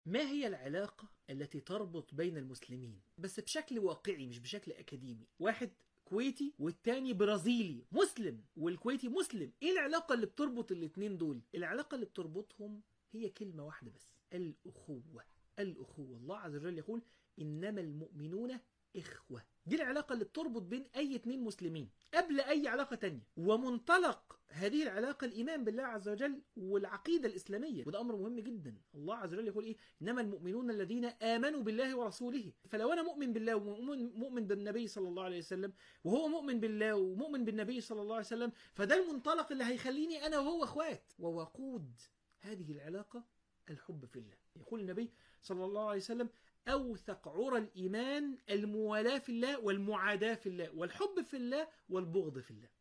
ما هي العلاقة التي تربط بين المسلمين بس بشكل واقعي مش بشكل أكاديمي واحد كويتي والتاني برازيلي مسلم والكويتي مسلم ايه العلاقة اللي بتربط الاتنين دول العلاقة اللي بتربطهم هي كلمة واحدة بس الأخوة الأخوة الله عز وجل يقول إنما المؤمنون إخوة دي العلاقة اللي بتربط بين أي اتنين مسلمين قبل أي علاقة تانية ومنطلق هذه العلاقة الإيمان بالله عز وجل والعقيدة الإسلامية وده أمر مهم جدا الله عز وجل يقول إيه إنما المؤمنون الذين آمنوا بالله ورسوله فلو أنا مؤمن بالله ومؤمن مؤمن بالنبي صلى الله عليه وسلم وهو مؤمن بالله ومؤمن بالنبي صلى الله عليه وسلم فده المنطلق اللي هيخليني أنا وهو أخوات ووقود هذه العلاقة الحب في الله يقول النبي صلى الله عليه وسلم أوثق عرى الإيمان الموالاة في الله والمعاداة في الله والحب في الله والبغض في الله